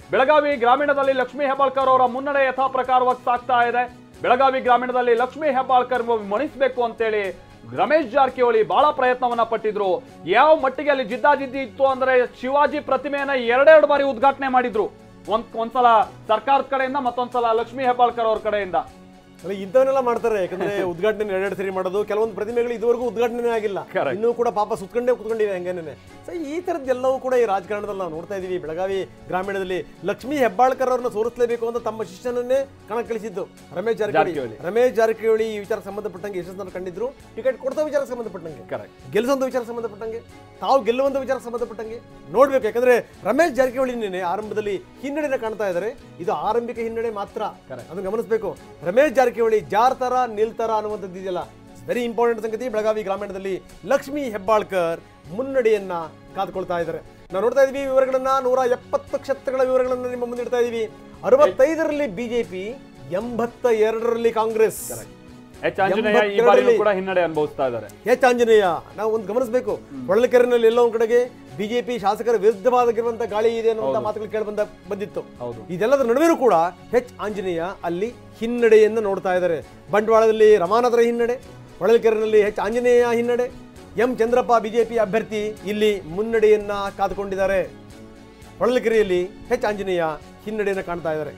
ಬೆಳಗಾವಿ ಗ್ರಾಮೀಣದಲ್ಲಿ ಲಕ್ಷ್ಮೀ ಹೆಬ್ಬಾಳ್ಕರ್ ಅವರ ಮುನ್ನಡೆ ಯಥಾ ಪ್ರಕಾರವಾಗಿ ಸಾಗ್ತಾ ಇದೆ ಬೆಳಗಾವಿ ಗ್ರಾಮೀಣದಲ್ಲಿ ಲಕ್ಷ್ಮೀ ಹೆಬ್ಬಾಳ್ಕರ್ ಮಣಿಸ್ಬೇಕು ಅಂತೇಳಿ ರಮೇಶ್ ಜಾರಕಿಹೊಳಿ ಬಹಳ ಪ್ರಯತ್ನವನ್ನ ಪಟ್ಟಿದ್ರು ಯಾವ ಮಟ್ಟಿಗೆ ಅಲ್ಲಿ ಜಿದ್ದಾಜಿದ್ದಿ ಇತ್ತು ಅಂದ್ರೆ ಶಿವಾಜಿ ಪ್ರತಿಮೆಯನ್ನ ಎರಡೆರಡು ಬಾರಿ ಉದ್ಘಾಟನೆ ಮಾಡಿದ್ರು ಒಂದ್ ಒಂದ್ಸಲ ಸರ್ಕಾರದ ಕಡೆಯಿಂದ ಮತ್ತೊಂದ್ಸಲ ಲಕ್ಷ್ಮೀ ಹೆಬ್ಬಾಳ್ಕರ್ ಅವ್ರ ಕಡೆಯಿಂದ ಅಲ್ಲ ಇಂಥವನ್ನೆಲ್ಲ ಮಾಡ್ತಾರೆ ಯಾಕಂದ್ರೆ ಉದ್ಘಾಟನೆ ಎರಡೆರಡು ಸರಿ ಮಾಡೋದು ಕೆಲವೊಂದು ಪ್ರತಿಮೆಗಳು ಇದುವರೆಗೂ ಉದ್ಘಾಟನೆ ಆಗಿಲ್ಲ Correct. ಇನ್ನೂ ಕೂಡ ಪಾಪ ಸುತ್ಕೊಂಡೇ ಕುತ್ಕೊಂಡಿವೆ ಹಂಗೇನೆ ಸೊ ಈ ಥರದ್ದೆಲ್ಲವೂ ಕೂಡ ಈ ರಾಜಕಾರಣದಲ್ಲಿ ನಾವು ನೋಡ್ತಾ ಇದೀವಿ ಬೆಳಗಾವಿ ಗ್ರಾಮೀಣದಲ್ಲಿ ಲಕ್ಷ್ಮೀ ಹೆಬ್ಬಾಳ್ಕರ್ ಅವ್ರನ್ನ ಸೋರಿಸಲೇಬೇಕು ಅಂತ ತಮ್ಮ ಶಿಷ್ಯನನ್ನೇ ಕಣಕ್ಕಿಳಿಸಿದ್ದು ರಮೇಶ್ ಜಾರಕಿಹೊಳಿ ಜಾರಕಿಹೊಳಿ. ರಮೇಶ್ ಜಾರಕಿಹೊಳಿ ಈ ವಿಚಾರಕ್ಕೆ ಸಂಬಂಧಪಟ್ಟಂಗೆ ಯಶಸ್ಸನ್ನು ಕಂಡಿದ್ರು ಟಿಕೆಟ್ ಕೊಡ್ತಾ ವಿಚಾರಕ್ಕೆ ಸಂಬಂಧಪಟ್ಟಂಗೆ ಕರೆಕ್ಟ್ ಗೆಲ್ಲಿಸುವಂತ ವಿಚಾರಕ್ಕೆ ಸಂಬಂಧಪಟ್ಟಂಗೆ ತಾವು ಗೆಲ್ಲುವಂತ ವಿಚಾರಕ್ಕೆ ಸಂಬಂಧಪಟ್ಟಂಗೆ ನೋಡ್ಬೇಕು ಯಾಕಂದ್ರೆ ರಮೇಶ್ ಜಾರಕಿಹೊಳಿ ಆರಂಭದಲ್ಲಿ ಹಿನ್ನಡೆನ ಕಾಣ್ತಾ ಇದ್ದಾರೆ ಇದು ಆರಂಭಿಕ ಹಿನ್ನಡೆ ಮಾತ್ರ Correct. ಅದನ್ನ ಗಮನಿಸಬೇಕು ರಮೇಶ್ ಜಾರಕಿಹೊಳಿ ಜಾರ್ತಾರ ನಿಲ್ತಾರ ಅನ್ನುವಂಥದ್ದು ಇದೆಯಲ್ಲ ವೆರಿ ಇಂಪಾರ್ಟೆಂಟ್ ಸಂಗತಿ ಬೆಳಗಾವಿ ಗ್ರಾಮೀಣದಲ್ಲಿ ಲಕ್ಷ್ಮೀ ಹೆಬ್ಬಾಳ್ಕರ್ ಮುನ್ನಡೆಯನ್ನ ಕಾದ್ಕೊಳ್ತಾ ಇದ್ದಾರೆ ನಾವು ನೋಡ್ತಾ ಇದೀವಿ ವಿವರಗಳನ್ನ ನೂರ ಎಪ್ಪತ್ತು ಕ್ಷೇತ್ರಗಳ ವಿವರಗಳನ್ನ ನಿಮ್ಮ ಮುಂದೆ ಇಡ್ತಾ ಇದೀವಿ ಅರವತ್ತೈದರಲ್ಲಿ ಬಿಜೆಪಿ ಎಂಬತ್ತ ಎರಡರಲ್ಲಿ ಕಾಂಗ್ರೆಸ್ ಎಚ್ ಆಂಜನೇಯ ಈ ಬಾರಿನೂ ಕೂಡ ಹಿನ್ನಡೆ ಅನುಭವಿಸ್ತಾ ಇದ್ದಾರೆ ಎಚ್ ಆಂಜನೇಯ ನಾವು ಒಂದು ಗಮನಿಸಬೇಕು ಹೊಳಲ್ಕೆರೆನಲ್ಲಿ ಎಲ್ಲೋ ಒಂದ್ ಕಡೆಗೆ ಬಿಜೆಪಿ ಶಾಸಕರ ವಿರುದ್ಧವಾಗಿರುವಂತ ಗಾಳಿ ಇದೆ ಅನ್ನುವಂತ ಮಾತುಗಳು ಕೇಳಿ ಬಂದ ಬಂದಿತ್ತು ಹೌದು ಇದೆಲ್ಲದರ ನಡುವೆಯೂ ಕೂಡ ಎಚ್ ಆಂಜನೇಯ ಅಲ್ಲಿ ಹಿನ್ನಡೆಯನ್ನು ನೋಡ್ತಾ ಇದ್ದಾರೆ ಬಂಟ್ವಾಳದಲ್ಲಿ ರಮಾನಾಥರ ಹಿನ್ನಡೆ ಹೊಳಲ್ಕೆರೆನಲ್ಲಿ ಎಚ್ ಆಂಜನೇಯ ಹಿನ್ನಡೆ ಎಂ ಚಂದ್ರಪ್ಪ ಬಿಜೆಪಿ ಅಭ್ಯರ್ಥಿ ಇಲ್ಲಿ ಮುನ್ನಡೆಯನ್ನ ಕಾದುಕೊಂಡಿದ್ದಾರೆ ಹೊಳಲ್ಕೆರೆಯಲ್ಲಿ ಎಚ್ ಆಂಜನೇಯ ಹಿನ್ನಡೆಯನ್ನು ಕಾಣ್ತಾ ಇದ್ದಾರೆ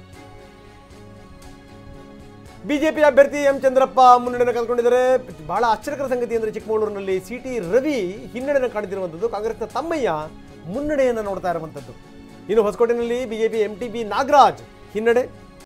ಬಿಜೆಪಿ ಅಭ್ಯರ್ಥಿ ಎಂ ಚಂದ್ರಪ್ಪ ಮುನ್ನಡೆಯನ್ನು ಕಲ್ಕೊಂಡಿದ್ದಾರೆ ಬಹಳ ಆಶ್ಚರ್ಯಕರ ಸಂಗತಿ ಅಂದರೆ ಚಿಕ್ಕಮಗಳೂರಿನಲ್ಲಿ ಸಿ ಟಿ ರವಿ ಹಿನ್ನಡೆಯನ್ನು ಕಾಣ್ತಿರುವಂಥದ್ದು ಕಾಂಗ್ರೆಸ್ನ ತಮ್ಮಯ್ಯ ಮುನ್ನಡೆಯನ್ನು ನೋಡ್ತಾ ಇರುವಂಥದ್ದು ಇನ್ನು ಹೊಸಕೋಟೆನಲ್ಲಿ BJP M T B Nagaraj ಹಿನ್ನಡೆ